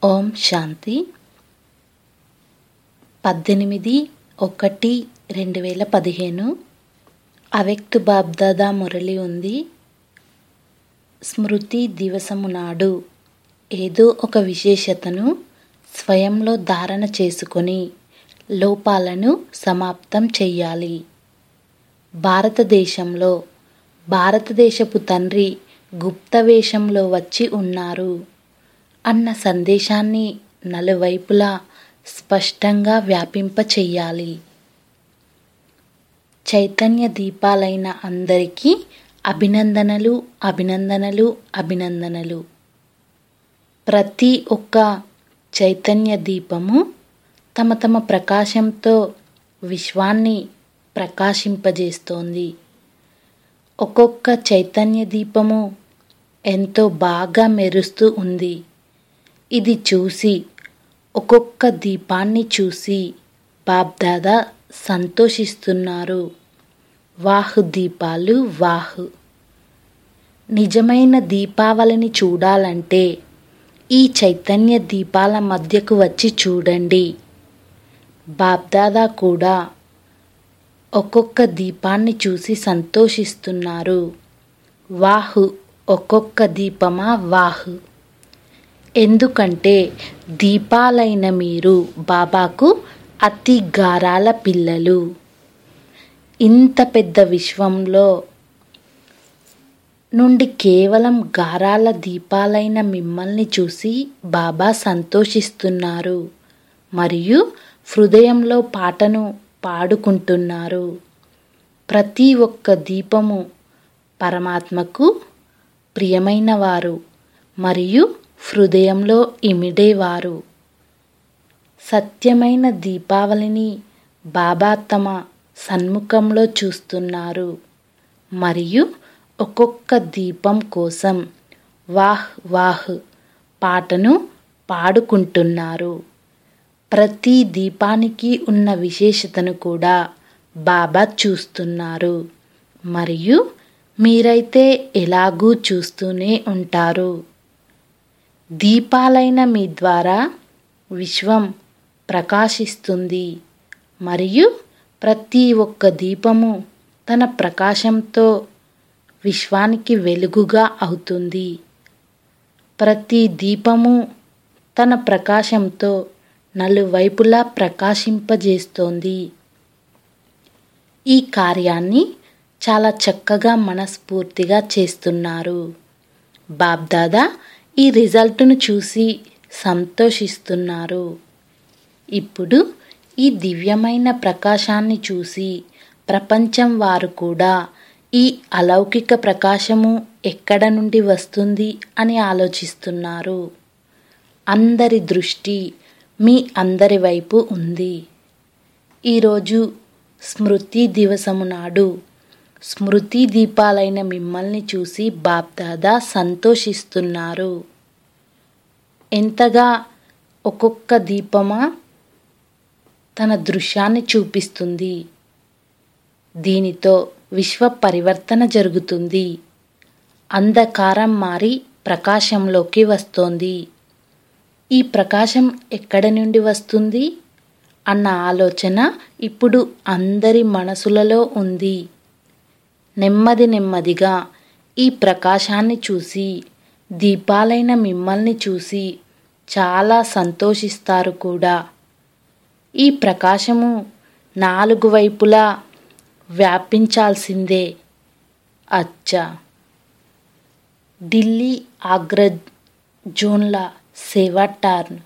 ఓం శాంతి పద్దెనిమిది ఒకటి రెండు వేల పదిహేను అవెక్తు బాబ్దాదా మురళి ఉంది స్మృతి దివసము నాడు ఏదో ఒక విశేషతను స్వయంలో ధారణ చేసుకొని లోపాలను సమాప్తం చెయ్యాలి భారతదేశంలో భారతదేశపు తండ్రి గుప్త వేషంలో వచ్చి ఉన్నారు అన్న సందేశాన్ని నలువైపులా స్పష్టంగా వ్యాపింప చెయ్యాలి చైతన్య దీపాలైన అందరికీ అభినందనలు అభినందనలు అభినందనలు ప్రతి ఒక్క చైతన్య దీపము తమ తమ ప్రకాశంతో విశ్వాన్ని ప్రకాశింపజేస్తోంది ఒక్కొక్క చైతన్య దీపము ఎంతో బాగా మెరుస్తూ ఉంది ఇది చూసి ఒక్కొక్క దీపాన్ని చూసి బాబ్దాదా సంతోషిస్తున్నారు వాహ్ దీపాలు వాహ్ నిజమైన దీపావళిని చూడాలంటే ఈ చైతన్య దీపాల మధ్యకు వచ్చి చూడండి బాబ్దాదా కూడా ఒక్కొక్క దీపాన్ని చూసి సంతోషిస్తున్నారు వాహ్ ఒక్కొక్క దీపమా వాహ్ ఎందుకంటే దీపాలైన మీరు బాబాకు అతి గారాల పిల్లలు ఇంత పెద్ద విశ్వంలో నుండి కేవలం గారాల దీపాలైన మిమ్మల్ని చూసి బాబా సంతోషిస్తున్నారు మరియు హృదయంలో పాటను పాడుకుంటున్నారు ప్రతి ఒక్క దీపము పరమాత్మకు ప్రియమైన వారు మరియు హృదయంలో ఇమిడేవారు సత్యమైన దీపావళిని బాబా తమ సన్ముఖంలో చూస్తున్నారు మరియు ఒక్కొక్క దీపం కోసం వాహ్ వాహ్ పాటను పాడుకుంటున్నారు ప్రతి దీపానికి ఉన్న విశేషతను కూడా బాబా చూస్తున్నారు మరియు మీరైతే ఎలాగూ చూస్తూనే ఉంటారు దీపాలైన మీ ద్వారా విశ్వం ప్రకాశిస్తుంది మరియు ప్రతి ఒక్క దీపము తన ప్రకాశంతో విశ్వానికి వెలుగుగా అవుతుంది ప్రతి దీపము తన ప్రకాశంతో నలువైపులా ప్రకాశింపజేస్తోంది ఈ కార్యాన్ని చాలా చక్కగా మనస్ఫూర్తిగా చేస్తున్నారు బాబ్దాదా ఈ రిజల్ట్ను చూసి సంతోషిస్తున్నారు ఇప్పుడు ఈ దివ్యమైన ప్రకాశాన్ని చూసి ప్రపంచం వారు కూడా ఈ అలౌకిక ప్రకాశము ఎక్కడ నుండి వస్తుంది అని ఆలోచిస్తున్నారు అందరి దృష్టి మీ అందరి వైపు ఉంది ఈరోజు స్మృతి దివసము నాడు స్మృతి దీపాలైన మిమ్మల్ని చూసి బాప్దాదా సంతోషిస్తున్నారు ఎంతగా ఒక్కొక్క దీపమా తన దృశ్యాన్ని చూపిస్తుంది దీనితో విశ్వ పరివర్తన జరుగుతుంది అంధకారం మారి ప్రకాశంలోకి వస్తోంది ఈ ప్రకాశం ఎక్కడి నుండి వస్తుంది అన్న ఆలోచన ఇప్పుడు అందరి మనసులలో ఉంది నెమ్మది నెమ్మదిగా ఈ ప్రకాశాన్ని చూసి దీపాలైన మిమ్మల్ని చూసి చాలా సంతోషిస్తారు కూడా ఈ ప్రకాశము నాలుగు వైపులా వ్యాపించాల్సిందే అచ్చా ఢిల్లీ ఆగ్రా జోన్ల సేవా టర్న్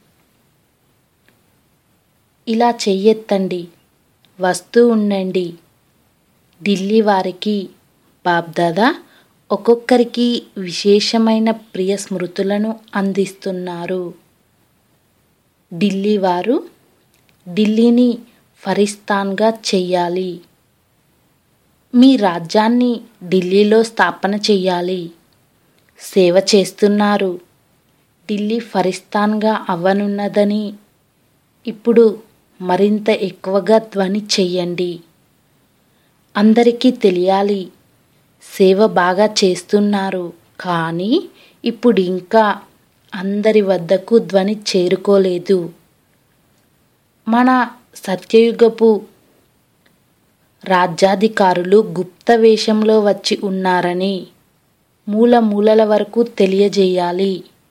ఇలా చెయ్యెత్తండి వస్తూ ఉండండి ఢిల్లీ వారికి బాబ్దాదా ఒక్కొక్కరికి విశేషమైన ప్రియ స్మృతులను అందిస్తున్నారు ఢిల్లీ వారు ఢిల్లీని ఫరిస్తాన్గా చెయ్యాలి మీ రాజ్యాన్ని ఢిల్లీలో స్థాపన చెయ్యాలి సేవ చేస్తున్నారు ఢిల్లీ ఫరిస్తాన్గా అవ్వనున్నదని ఇప్పుడు మరింత ఎక్కువగా ధ్వని చెయ్యండి అందరికీ తెలియాలి సేవ బాగా చేస్తున్నారు కానీ ఇప్పుడు ఇంకా అందరి వద్దకు ధ్వని చేరుకోలేదు మన సత్యయుగపు రాజ్యాధికారులు గుప్త వేషంలో వచ్చి ఉన్నారని మూల మూలల వరకు తెలియజేయాలి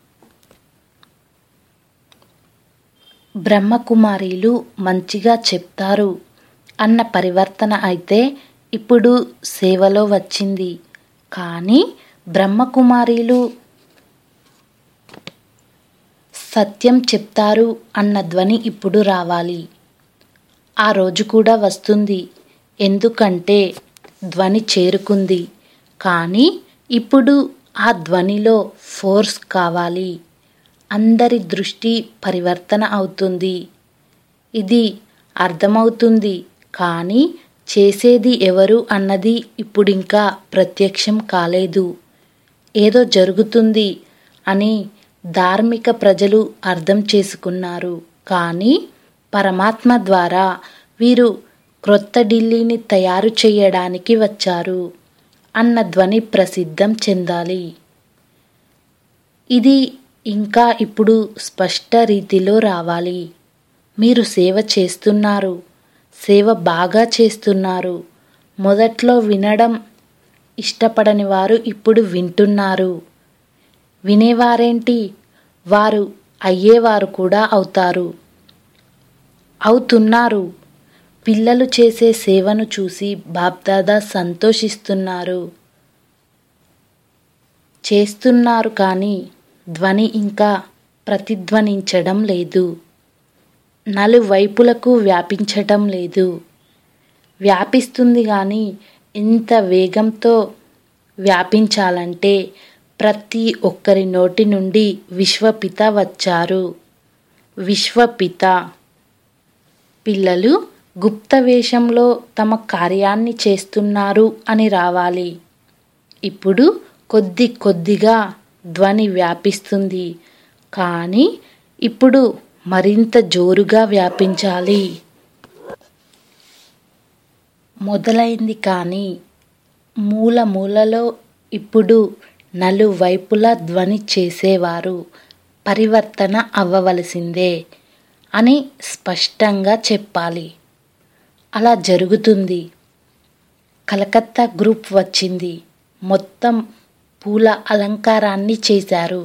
బ్రహ్మకుమారీలు మంచిగా చెప్తారు అన్న పరివర్తన అయితే ఇప్పుడు సేవలో వచ్చింది కానీ బ్రహ్మకుమారీలు సత్యం చెప్తారు అన్న ధ్వని ఇప్పుడు రావాలి ఆ రోజు కూడా వస్తుంది ఎందుకంటే ధ్వని చేరుకుంది కానీ ఇప్పుడు ఆ ధ్వనిలో ఫోర్స్ కావాలి అందరి దృష్టి పరివర్తన అవుతుంది ఇది అర్థమవుతుంది కానీ చేసేది ఎవరు అన్నది ఇప్పుడింకా ప్రత్యక్షం కాలేదు ఏదో జరుగుతుంది అని ధార్మిక ప్రజలు అర్థం చేసుకున్నారు కానీ పరమాత్మ ద్వారా వీరు క్రొత్త ఢిల్లీని తయారు చేయడానికి వచ్చారు అన్న ధ్వని ప్రసిద్ధం చెందాలి ఇది ఇంకా ఇప్పుడు స్పష్ట రీతిలో రావాలి మీరు సేవ చేస్తున్నారు సేవ బాగా చేస్తున్నారు మొదట్లో వినడం ఇష్టపడని వారు ఇప్పుడు వింటున్నారు వినేవారేంటి వారు అయ్యేవారు కూడా అవుతారు అవుతున్నారు పిల్లలు చేసే సేవను చూసి బాప్దాదా సంతోషిస్తున్నారు చేస్తున్నారు కానీ ధ్వని ఇంకా ప్రతిధ్వనించడం లేదు నలువైపులకు వ్యాపించటం లేదు వ్యాపిస్తుంది కానీ ఇంత వేగంతో వ్యాపించాలంటే ప్రతి ఒక్కరి నోటి నుండి విశ్వపిత వచ్చారు విశ్వపిత పిల్లలు గుప్త వేషంలో తమ కార్యాన్ని చేస్తున్నారు అని రావాలి ఇప్పుడు కొద్ది కొద్దిగా ధ్వని వ్యాపిస్తుంది కానీ ఇప్పుడు మరింత జోరుగా వ్యాపించాలి మొదలైంది కానీ మూల మూలలో ఇప్పుడు నలువైపులా ధ్వని చేసేవారు పరివర్తన అవ్వవలసిందే అని స్పష్టంగా చెప్పాలి అలా జరుగుతుంది కలకత్తా గ్రూప్ వచ్చింది మొత్తం పూల అలంకారాన్ని చేశారు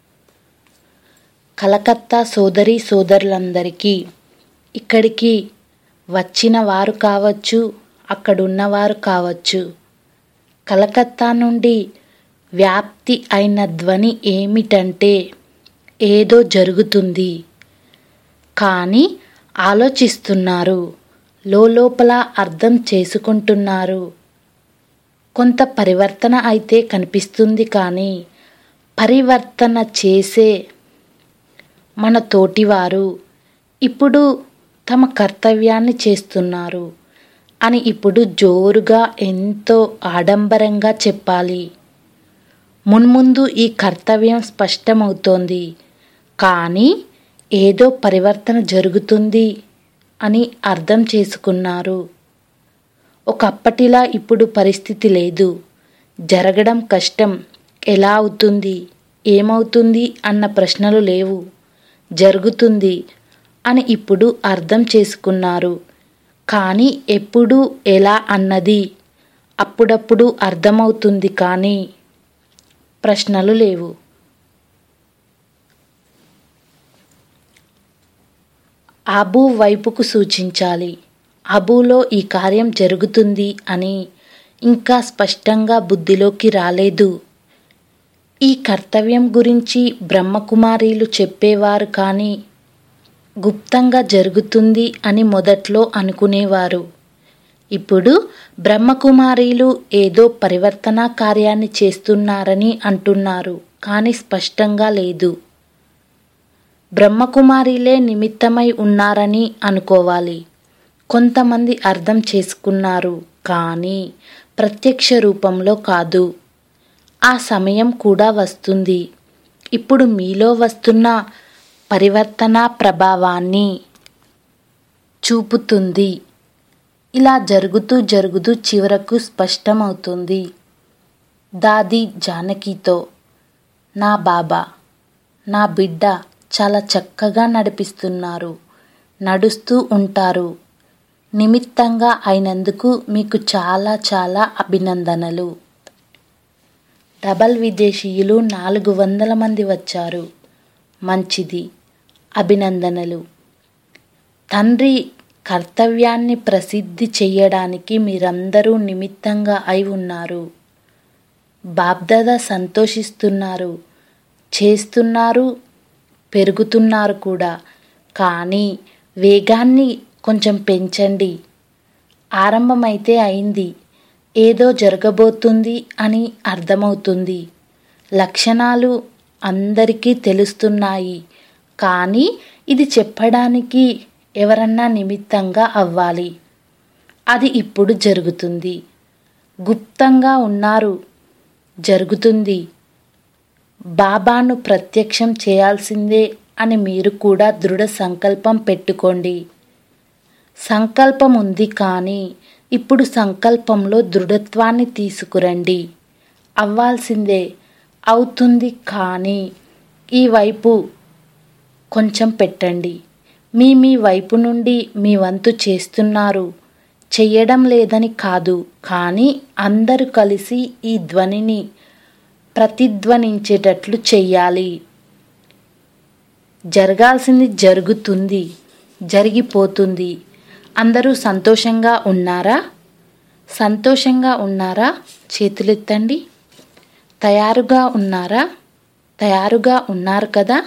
కలకత్తా సోదరి సోదరులందరికీ ఇక్కడికి వచ్చిన వారు కావచ్చు అక్కడున్నవారు కావచ్చు కలకత్తా నుండి వ్యాప్తి అయిన ధ్వని ఏమిటంటే ఏదో జరుగుతుంది కానీ ఆలోచిస్తున్నారు లోపల అర్థం చేసుకుంటున్నారు కొంత పరివర్తన అయితే కనిపిస్తుంది కానీ పరివర్తన చేసే మన తోటివారు ఇప్పుడు తమ కర్తవ్యాన్ని చేస్తున్నారు అని ఇప్పుడు జోరుగా ఎంతో ఆడంబరంగా చెప్పాలి మున్ముందు ఈ కర్తవ్యం స్పష్టమవుతోంది కానీ ఏదో పరివర్తన జరుగుతుంది అని అర్థం చేసుకున్నారు ఒకప్పటిలా ఇప్పుడు పరిస్థితి లేదు జరగడం కష్టం ఎలా అవుతుంది ఏమవుతుంది అన్న ప్రశ్నలు లేవు జరుగుతుంది అని ఇప్పుడు అర్థం చేసుకున్నారు కానీ ఎప్పుడు ఎలా అన్నది అప్పుడప్పుడు అర్థమవుతుంది కానీ ప్రశ్నలు లేవు అబూ వైపుకు సూచించాలి అబూలో ఈ కార్యం జరుగుతుంది అని ఇంకా స్పష్టంగా బుద్ధిలోకి రాలేదు ఈ కర్తవ్యం గురించి బ్రహ్మకుమారీలు చెప్పేవారు కానీ గుప్తంగా జరుగుతుంది అని మొదట్లో అనుకునేవారు ఇప్పుడు బ్రహ్మకుమారీలు ఏదో పరివర్తన కార్యాన్ని చేస్తున్నారని అంటున్నారు కానీ స్పష్టంగా లేదు బ్రహ్మకుమారిలే నిమిత్తమై ఉన్నారని అనుకోవాలి కొంతమంది అర్థం చేసుకున్నారు కానీ ప్రత్యక్ష రూపంలో కాదు ఆ సమయం కూడా వస్తుంది ఇప్పుడు మీలో వస్తున్న పరివర్తన ప్రభావాన్ని చూపుతుంది ఇలా జరుగుతూ జరుగుతూ చివరకు స్పష్టమవుతుంది దాది జానకితో నా బాబా నా బిడ్డ చాలా చక్కగా నడిపిస్తున్నారు నడుస్తూ ఉంటారు నిమిత్తంగా అయినందుకు మీకు చాలా చాలా అభినందనలు డబల్ విదేశీయులు నాలుగు వందల మంది వచ్చారు మంచిది అభినందనలు తండ్రి కర్తవ్యాన్ని ప్రసిద్ధి చెయ్యడానికి మీరందరూ నిమిత్తంగా అయి ఉన్నారు బాబ్దాదా సంతోషిస్తున్నారు చేస్తున్నారు పెరుగుతున్నారు కూడా కానీ వేగాన్ని కొంచెం పెంచండి ఆరంభమైతే అయింది ఏదో జరగబోతుంది అని అర్థమవుతుంది లక్షణాలు అందరికీ తెలుస్తున్నాయి కానీ ఇది చెప్పడానికి ఎవరన్నా నిమిత్తంగా అవ్వాలి అది ఇప్పుడు జరుగుతుంది గుప్తంగా ఉన్నారు జరుగుతుంది బాబాను ప్రత్యక్షం చేయాల్సిందే అని మీరు కూడా దృఢ సంకల్పం పెట్టుకోండి సంకల్పం ఉంది కానీ ఇప్పుడు సంకల్పంలో దృఢత్వాన్ని తీసుకురండి అవ్వాల్సిందే అవుతుంది కానీ ఈ వైపు కొంచెం పెట్టండి మీ మీ వైపు నుండి మీ వంతు చేస్తున్నారు చెయ్యడం లేదని కాదు కానీ అందరూ కలిసి ఈ ధ్వనిని ప్రతిధ్వనించేటట్లు చెయ్యాలి జరగాల్సింది జరుగుతుంది జరిగిపోతుంది అందరూ సంతోషంగా ఉన్నారా సంతోషంగా ఉన్నారా చేతులెత్తండి తయారుగా ఉన్నారా తయారుగా ఉన్నారు కదా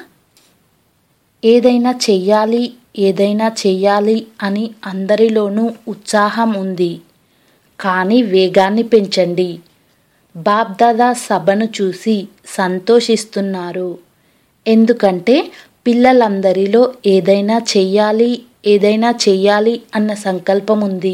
ఏదైనా చెయ్యాలి ఏదైనా చెయ్యాలి అని అందరిలోనూ ఉత్సాహం ఉంది కానీ వేగాన్ని పెంచండి బాబ్దాదా సభను చూసి సంతోషిస్తున్నారు ఎందుకంటే పిల్లలందరిలో ఏదైనా చెయ్యాలి ఏదైనా చెయ్యాలి అన్న సంకల్పం ఉంది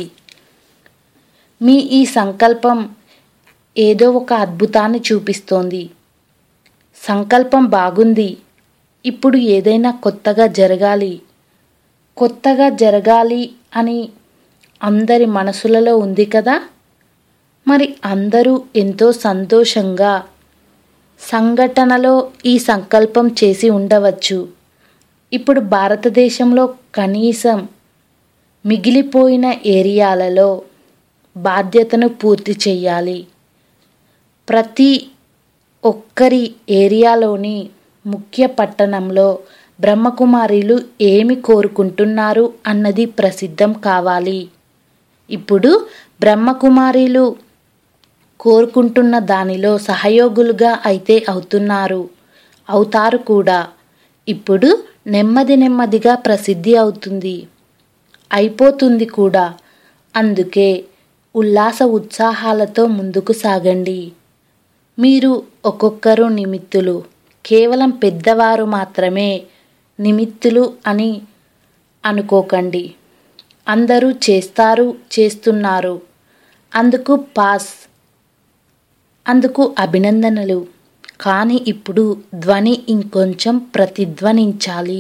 మీ ఈ సంకల్పం ఏదో ఒక అద్భుతాన్ని చూపిస్తోంది సంకల్పం బాగుంది ఇప్పుడు ఏదైనా కొత్తగా జరగాలి కొత్తగా జరగాలి అని అందరి మనసులలో ఉంది కదా మరి అందరూ ఎంతో సంతోషంగా సంఘటనలో ఈ సంకల్పం చేసి ఉండవచ్చు ఇప్పుడు భారతదేశంలో కనీసం మిగిలిపోయిన ఏరియాలలో బాధ్యతను పూర్తి చేయాలి ప్రతి ఒక్కరి ఏరియాలోని ముఖ్య పట్టణంలో బ్రహ్మకుమారీలు ఏమి కోరుకుంటున్నారు అన్నది ప్రసిద్ధం కావాలి ఇప్పుడు బ్రహ్మకుమారీలు కోరుకుంటున్న దానిలో సహయోగులుగా అయితే అవుతున్నారు అవుతారు కూడా ఇప్పుడు నెమ్మది నెమ్మదిగా ప్రసిద్ధి అవుతుంది అయిపోతుంది కూడా అందుకే ఉల్లాస ఉత్సాహాలతో ముందుకు సాగండి మీరు ఒక్కొక్కరు నిమిత్తులు కేవలం పెద్దవారు మాత్రమే నిమిత్తులు అని అనుకోకండి అందరూ చేస్తారు చేస్తున్నారు అందుకు పాస్ అందుకు అభినందనలు కానీ ఇప్పుడు ధ్వని ఇంకొంచెం ప్రతిధ్వనించాలి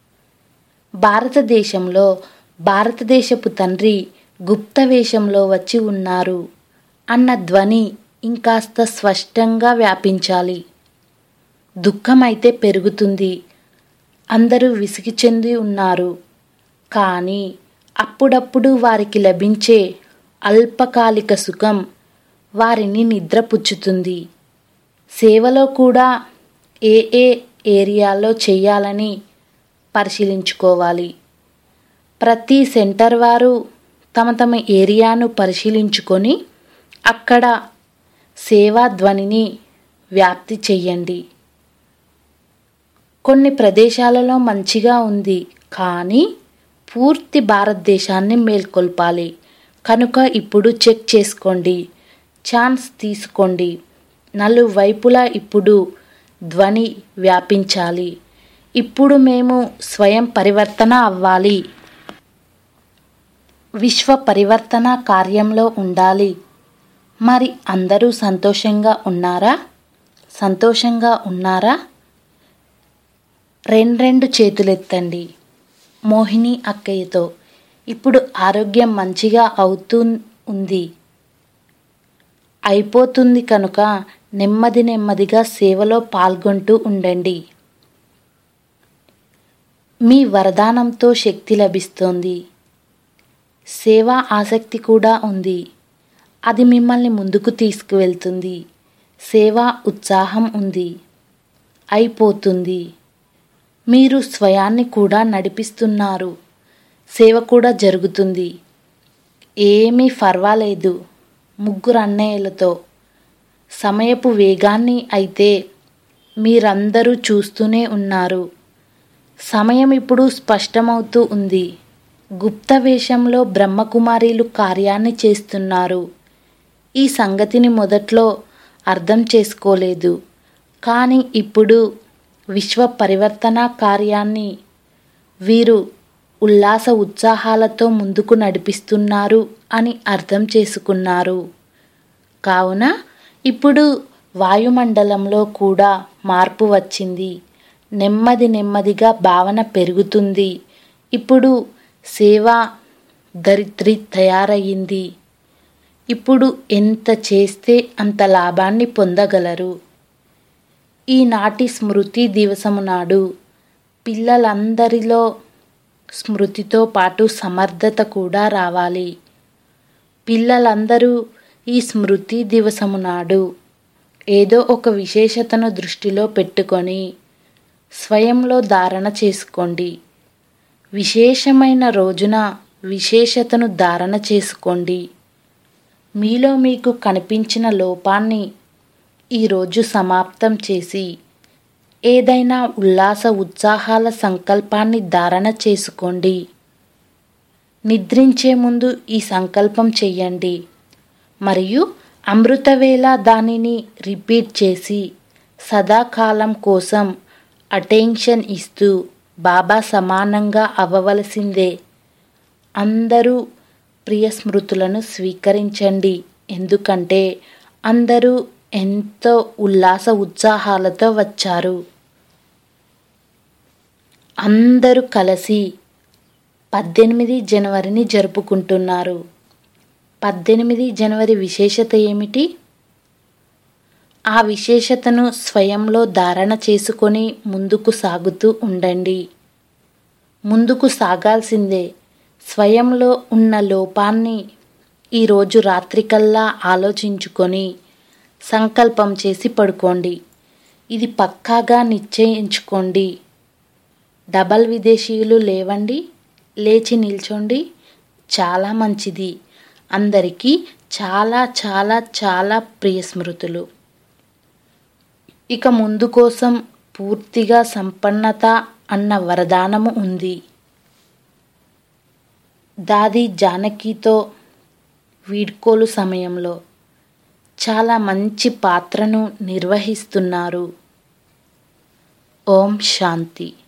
భారతదేశంలో భారతదేశపు తండ్రి గుప్త వేషంలో వచ్చి ఉన్నారు అన్న ధ్వని ఇంకాస్త స్పష్టంగా వ్యాపించాలి దుఃఖమైతే పెరుగుతుంది అందరూ విసిగి చెంది ఉన్నారు కానీ అప్పుడప్పుడు వారికి లభించే అల్పకాలిక సుఖం వారిని నిద్రపుచ్చుతుంది సేవలో కూడా ఏ ఏ ఏరియాలో చేయాలని పరిశీలించుకోవాలి ప్రతి సెంటర్ వారు తమ తమ ఏరియాను పరిశీలించుకొని అక్కడ సేవా ధ్వనిని వ్యాప్తి చెయ్యండి కొన్ని ప్రదేశాలలో మంచిగా ఉంది కానీ పూర్తి భారతదేశాన్ని మేల్కొల్పాలి కనుక ఇప్పుడు చెక్ చేసుకోండి ఛాన్స్ తీసుకోండి నలువైపులా ఇప్పుడు ధ్వని వ్యాపించాలి ఇప్పుడు మేము స్వయం పరివర్తన అవ్వాలి విశ్వ పరివర్తన కార్యంలో ఉండాలి మరి అందరూ సంతోషంగా ఉన్నారా సంతోషంగా ఉన్నారా రెండ్రెండు చేతులెత్తండి మోహిని అక్కయ్యతో ఇప్పుడు ఆరోగ్యం మంచిగా అవుతూ ఉంది అయిపోతుంది కనుక నెమ్మది నెమ్మదిగా సేవలో పాల్గొంటూ ఉండండి మీ వరదానంతో శక్తి లభిస్తోంది సేవా ఆసక్తి కూడా ఉంది అది మిమ్మల్ని ముందుకు తీసుకువెళ్తుంది సేవా ఉత్సాహం ఉంది అయిపోతుంది మీరు స్వయాన్ని కూడా నడిపిస్తున్నారు సేవ కూడా జరుగుతుంది ఏమీ పర్వాలేదు ముగ్గురు అన్నయ్యలతో సమయపు వేగాన్ని అయితే మీరందరూ చూస్తూనే ఉన్నారు సమయం ఇప్పుడు స్పష్టమవుతూ ఉంది గుప్త వేషంలో బ్రహ్మకుమారీలు కార్యాన్ని చేస్తున్నారు ఈ సంగతిని మొదట్లో అర్థం చేసుకోలేదు కానీ ఇప్పుడు విశ్వ పరివర్తన కార్యాన్ని వీరు ఉల్లాస ఉత్సాహాలతో ముందుకు నడిపిస్తున్నారు అని అర్థం చేసుకున్నారు కావున ఇప్పుడు వాయుమండలంలో కూడా మార్పు వచ్చింది నెమ్మది నెమ్మదిగా భావన పెరుగుతుంది ఇప్పుడు సేవా దరిద్రి తయారయ్యింది ఇప్పుడు ఎంత చేస్తే అంత లాభాన్ని పొందగలరు ఈనాటి స్మృతి దివసము నాడు పిల్లలందరిలో స్మృతితో పాటు సమర్థత కూడా రావాలి పిల్లలందరూ ఈ స్మృతి దివసము నాడు ఏదో ఒక విశేషతను దృష్టిలో పెట్టుకొని స్వయంలో ధారణ చేసుకోండి విశేషమైన రోజున విశేషతను ధారణ చేసుకోండి మీలో మీకు కనిపించిన లోపాన్ని ఈరోజు సమాప్తం చేసి ఏదైనా ఉల్లాస ఉత్సాహాల సంకల్పాన్ని ధారణ చేసుకోండి నిద్రించే ముందు ఈ సంకల్పం చెయ్యండి మరియు అమృతవేళ దానిని రిపీట్ చేసి సదాకాలం కోసం అటెన్షన్ ఇస్తూ బాబా సమానంగా అవ్వవలసిందే అందరూ ప్రియ స్మృతులను స్వీకరించండి ఎందుకంటే అందరూ ఎంతో ఉల్లాస ఉత్సాహాలతో వచ్చారు అందరూ కలిసి పద్దెనిమిది జనవరిని జరుపుకుంటున్నారు పద్దెనిమిది జనవరి విశేషత ఏమిటి ఆ విశేషతను స్వయంలో ధారణ చేసుకొని ముందుకు సాగుతూ ఉండండి ముందుకు సాగాల్సిందే స్వయంలో ఉన్న లోపాన్ని ఈరోజు రాత్రికల్లా ఆలోచించుకొని సంకల్పం చేసి పడుకోండి ఇది పక్కాగా నిశ్చయించుకోండి డబల్ విదేశీయులు లేవండి లేచి నిల్చోండి చాలా మంచిది అందరికీ చాలా చాలా చాలా ప్రియ స్మృతులు ఇక ముందు కోసం పూర్తిగా సంపన్నత అన్న వరదానము ఉంది దాది జానకితో వీడ్కోలు సమయంలో చాలా మంచి పాత్రను నిర్వహిస్తున్నారు ఓం శాంతి